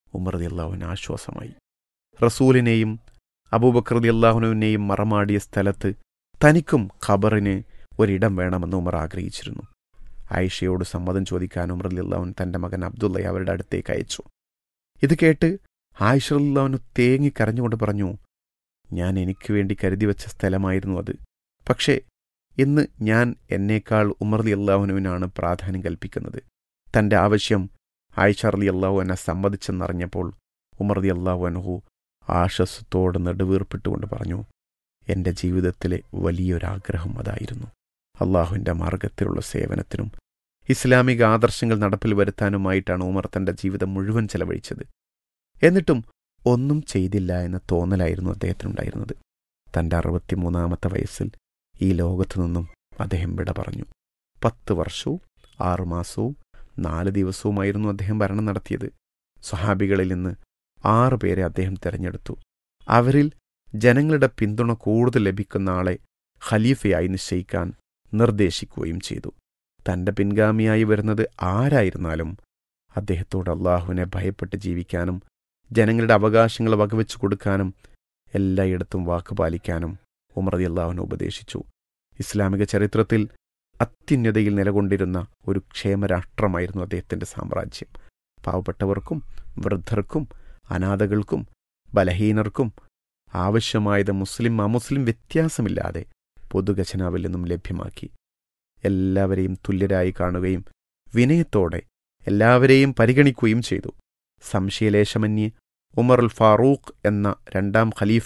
ഉമർ റതി അള്ളാഹുവിന് ആശ്വാസമായി റസൂലിനെയും അബൂബക്കർ റതി അള്ളാഹുനുവിനെയും മറമാടിയ സ്ഥലത്ത് തനിക്കും ഖബറിന് ഒരിടം വേണമെന്ന് ഉമർ ആഗ്രഹിച്ചിരുന്നു ആയിഷയോട് സമ്മതം ചോദിക്കാൻ ഉമർ അലി അള്ളാഹുൻ തൻ്റെ മകൻ അബ്ദുള്ളയെ അവരുടെ അടുത്തേക്ക് അയച്ചു ഇത് കേട്ട് ആയിഷ അള്ളാഹുനു തേങ്ങി കരഞ്ഞുകൊണ്ട് പറഞ്ഞു ഞാൻ എനിക്ക് വേണ്ടി കരുതി വെച്ച സ്ഥലമായിരുന്നു അത് പക്ഷേ ഇന്ന് ഞാൻ എന്നേക്കാൾ ഉമർ അലി അള്ളാഹുനുവിനാണ് പ്രാധാന്യം കൽപ്പിക്കുന്നത് തൻ്റെ ആവശ്യം ആയിഷ അലി അള്ളാഹു എന്നെ സമ്മതിച്ചെന്നറിഞ്ഞപ്പോൾ ഉമർ അലി അള്ളാഹു അനഹു ആശ്വസത്തോട് നെടുവീർപ്പിട്ടുകൊണ്ട് പറഞ്ഞു എൻ്റെ ജീവിതത്തിലെ വലിയൊരാഗ്രഹം അതായിരുന്നു അള്ളാഹുവിൻ്റെ മാർഗത്തിലുള്ള സേവനത്തിനും ഇസ്ലാമിക ആദർശങ്ങൾ നടപ്പിൽ വരുത്താനുമായിട്ടാണ് ഉമർ തൻ്റെ ജീവിതം മുഴുവൻ ചെലവഴിച്ചത് എന്നിട്ടും ഒന്നും ചെയ്തില്ല എന്ന തോന്നലായിരുന്നു അദ്ദേഹത്തിനുണ്ടായിരുന്നത് തൻ്റെ അറുപത്തിമൂന്നാമത്തെ വയസ്സിൽ ഈ ലോകത്തു നിന്നും അദ്ദേഹം വിട പറഞ്ഞു പത്ത് വർഷവും ആറുമാസവും നാല് ദിവസവുമായിരുന്നു അദ്ദേഹം ഭരണം നടത്തിയത് സ്വഹാബികളിൽ നിന്ന് ആറ് പേരെ അദ്ദേഹം തിരഞ്ഞെടുത്തു അവരിൽ ജനങ്ങളുടെ പിന്തുണ കൂടുതൽ ലഭിക്കുന്ന ആളെ ഖലീഫയായി നിശ്ചയിക്കാൻ നിർദ്ദേശിക്കുകയും ചെയ്തു തന്റെ പിൻഗാമിയായി വരുന്നത് ആരായിരുന്നാലും അദ്ദേഹത്തോട് അള്ളാഹുവിനെ ഭയപ്പെട്ട് ജീവിക്കാനും ജനങ്ങളുടെ അവകാശങ്ങൾ വകവെച്ചു കൊടുക്കാനും എല്ലായിടത്തും വാക്ക് പാലിക്കാനും ഉമർദി അള്ളാഹുവിനെ ഉപദേശിച്ചു ഇസ്ലാമിക ചരിത്രത്തിൽ അത്യുന്നതയിൽ നിലകൊണ്ടിരുന്ന ഒരു ക്ഷേമരാഷ്ട്രമായിരുന്നു അദ്ദേഹത്തിന്റെ സാമ്രാജ്യം പാവപ്പെട്ടവർക്കും വൃദ്ധർക്കും അനാഥകൾക്കും ബലഹീനർക്കും ആവശ്യമായത് മുസ്ലിം അമുസ്ലിം വ്യത്യാസമില്ലാതെ പൊതുഖജനാവിൽ നിന്നും ലഭ്യമാക്കി എല്ലാവരെയും തുല്യരായി കാണുകയും വിനയത്തോടെ എല്ലാവരെയും പരിഗണിക്കുകയും ചെയ്തു സംശയലേശമന്യേ ഉമർ ഉൽ ഫാറൂഖ് എന്ന രണ്ടാം ഖലീഫ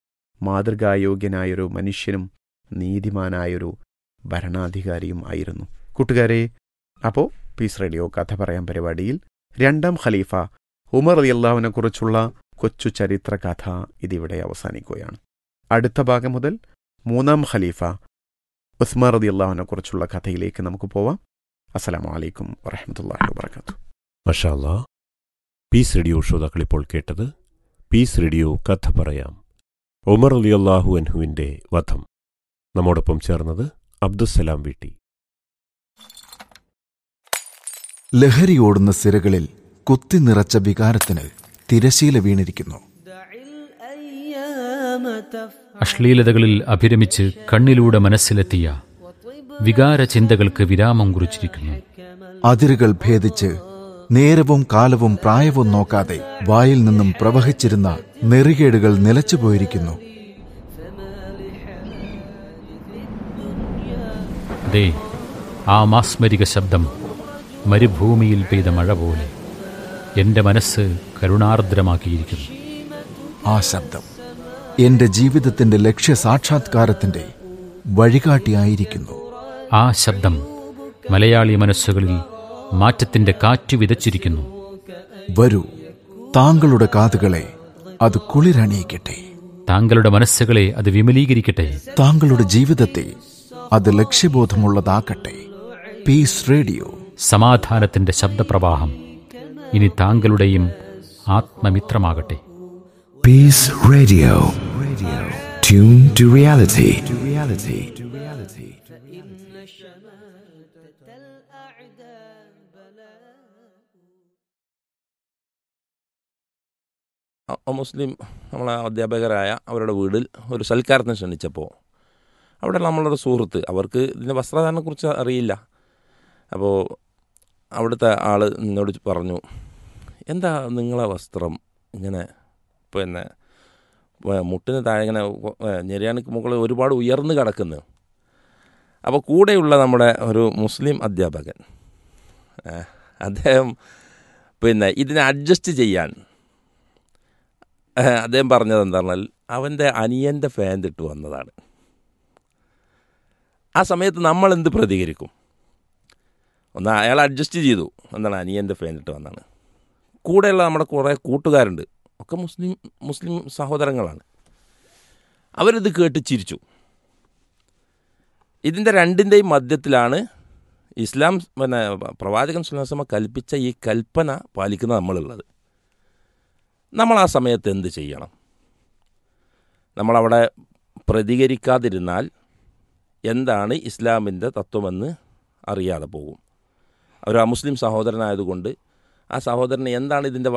മാതൃകായോഗ്യനായൊരു മനുഷ്യനും നീതിമാനായൊരു ഭരണാധികാരിയും ആയിരുന്നു കൂട്ടുകാരെ അപ്പോൾ പീസ് റേഡിയോ കഥ പറയാൻ പരിപാടിയിൽ രണ്ടാം ഖലീഫ ഉമർ അലിയല്ലാവിനെ കുറിച്ചുള്ള കൊച്ചു ചരിത്ര കഥ ഇതിവിടെ അവസാനിക്കുകയാണ് അടുത്ത ഭാഗം മുതൽ മൂന്നാം ഖലീഫ ഉസ്മാർ റതി അള്ളാഹുവിനെ കുറിച്ചുള്ള കഥയിലേക്ക് നമുക്ക് പോവാം അസ്സലാമു അലൈക്കും വറഹമത്തല്ലാഹി വബർക്കാത്തു മഷാല്ല പീസ് റേഡിയോ ശ്രോതാക്കൾ ഇപ്പോൾ കേട്ടത് പീസ് റേഡിയോ കഥ പറയാം ഉമർ അലി അള്ളാഹു അൻഹുവിന്റെ വധം നമ്മോടൊപ്പം ചേർന്നത് അബ്ദുസലാം വീട്ടി ലഹരിയോടുന്ന സിരകളിൽ കുത്തി നിറച്ച വികാരത്തിന് തിരശീല വീണിരിക്കുന്നു അശ്ലീലതകളിൽ അഭിരമിച്ച് കണ്ണിലൂടെ മനസ്സിലെത്തിയ വികാര ചിന്തകൾക്ക് വിരാമം കുറിച്ചിരിക്കുന്നു അതിരുകൾ ഭേദിച്ച് നേരവും കാലവും പ്രായവും നോക്കാതെ വായിൽ നിന്നും പ്രവഹിച്ചിരുന്ന നെറികേടുകൾ നിലച്ചുപോയിരിക്കുന്നു ദേ ആ മാസ്മരിക ശബ്ദം മരുഭൂമിയിൽ പെയ്ത മഴ പോലെ എന്റെ മനസ്സ് കരുണാർദ്രമാക്കിയിരിക്കുന്നു ആ ശബ്ദം എന്റെ ജീവിതത്തിന്റെ ലക്ഷ്യ സാക്ഷാത്കാരത്തിന്റെ വഴികാട്ടിയായിരിക്കുന്നു ആ ശബ്ദം മലയാളി മനസ്സുകളിൽ മാറ്റത്തിന്റെ കാറ്റ് വിതച്ചിരിക്കുന്നു വരൂ താങ്കളുടെ കാതുകളെ അത് കുളിരണിയിക്കട്ടെ താങ്കളുടെ മനസ്സുകളെ അത് വിമലീകരിക്കട്ടെ താങ്കളുടെ ജീവിതത്തെ അത് ലക്ഷ്യബോധമുള്ളതാക്കട്ടെ പീസ് റേഡിയോ സമാധാനത്തിന്റെ ശബ്ദപ്രവാഹം ഇനി താങ്കളുടെയും ആത്മമിത്രമാകട്ടെ Peace Radio. Radio. Tune to reality. To reality. To reality. അ- മുസ്ലിം നമ്മളെ അധ്യാപകരായ അവരുടെ വീട്ടിൽ ഒരു സൽക്കാരത്തിന് ക്ഷണിച്ചപ്പോൾ അവിടെ നമ്മളൊരു സുഹൃത്ത് അവർക്ക് ഇതിൻ്റെ വസ്ത്രധാരണത്തെക്കുറിച്ച് അറിയില്ല അപ്പോൾ അവിടുത്തെ ആൾ എന്നോട് പറഞ്ഞു എന്താ നിങ്ങളെ വസ്ത്രം ഇങ്ങനെ പിന്നെ വ- മുട്ടിന് താഴെ ഇങ്ങനെ ഞെരിയാണിക്ക് മുകളിൽ ഒരുപാട് ഉയർന്നു കിടക്കുന്നു അപ്പോൾ കൂടെയുള്ള നമ്മുടെ ഒരു മുസ്ലിം അധ്യാപകൻ ഏ, അദ്ദേഹം പിന്നെ ഇതിനെ അഡ്ജസ്റ്റ് ചെയ്യാൻ ഏഹ് അദ്ദേഹം പറഞ്ഞത് എന്താ പറഞ്ഞാൽ അവൻ്റെ അനിയൻ്റെ ഫാൻ ഇട്ട് വന്നതാണ് ആ സമയത്ത് നമ്മൾ എന്ത് പ്രതികരിക്കും ഒന്ന് അയാൾ അഡ്ജസ്റ്റ് ചെയ്തു എന്താണ് അനിയൻ്റെ ഫാൻ ഇട്ട് വന്നതാണ് കൂടെയുള്ള നമ്മുടെ കുറേ കൂട്ടുകാരുണ്ട് ഒക്കെ മുസ്ലിം മുസ്ലിം സഹോദരങ്ങളാണ് അവരിത് കേട്ട് ചിരിച്ചു ഇതിൻ്റെ രണ്ടിൻ്റെയും മധ്യത്തിലാണ് ഇസ്ലാം പിന്നെ പ്രവാചകൻ സുല്ലാസമ കൽപ്പിച്ച ഈ കൽപ്പന പാലിക്കുന്ന നമ്മളുള്ളത് നമ്മൾ ആ സമയത്ത് എന്ത് ചെയ്യണം നമ്മളവിടെ പ്രതികരിക്കാതിരുന്നാൽ എന്താണ് ഇസ്ലാമിൻ്റെ തത്വമെന്ന് അറിയാതെ പോകും ഒരു അമുസ്ലിം സഹോദരനായതുകൊണ്ട് ആ സഹോദരന് എന്താണ് ഇതിൻ്റെ